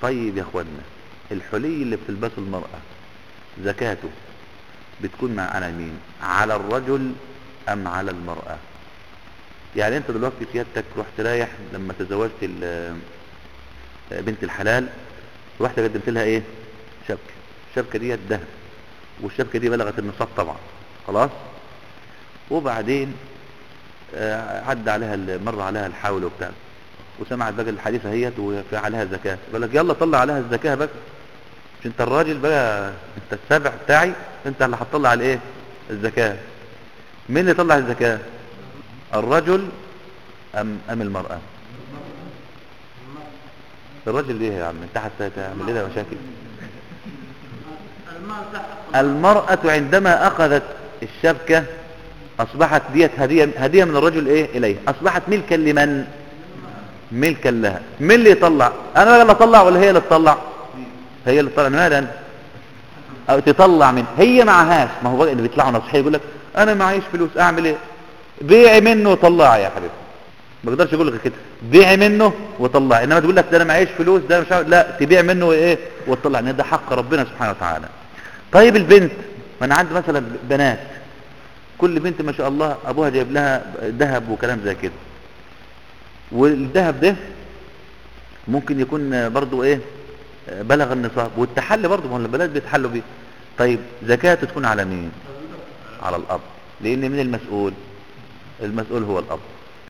طيب يا اخوانا الحلي اللي بتلبسه المرأة زكاته بتكون مع على مين على الرجل ام على المرأة يعني انت دلوقتي سيادتك رحت رايح لما تزوجت ال- بنت الحلال رحت قدمت لها ايه شبكة الشبكة دي ذهب والشبكة دي بلغت النصاب طبعا خلاص وبعدين آه، عدى عليها ال- مر عليها الحول وبتاع وسمعت بقى الحديثة هيت وفي عليها زكاة يقول لك يلا طلع عليها الزكاة بقى مش انت الراجل بقى انت السبع بتاعي انت اللي هتطلع على ايه الزكاة مين اللي يطلع الزكاة الرجل ام ام المرأة الراجل ليه يا عم انت حتى تعمل لنا مشاكل المرأة عندما أخذت الشبكة أصبحت ديت هدية, هدية من الرجل إيه إليه أصبحت ملكا لمن ملكا لها مين اللي يطلع أنا اللي أطلع ولا هي اللي تطلع هي اللي تطلع من ماذا أنت أو تطلع من هي معهاش ما هو بقى اللي بيطلعوا نصحي يقول لك أنا معيش فلوس أعمل إيه بيعي منه وطلعي يا حبيبي ما اقدرش اقول لك كده بيعي منه وطلع انما تقول لك ده انا معيش فلوس ده مش عارف لا تبيع منه وايه وتطلع ان ده حق ربنا سبحانه وتعالى طيب البنت ما انا عندي مثلا بنات كل بنت ما شاء الله ابوها جايب لها ذهب وكلام زي كده والذهب ده ممكن يكون برضو ايه بلغ النصاب والتحلي برضو ما هو البنات بيتحلوا بيه طيب زكاة تكون على مين على الاب لان من المسؤول المسؤول هو الاب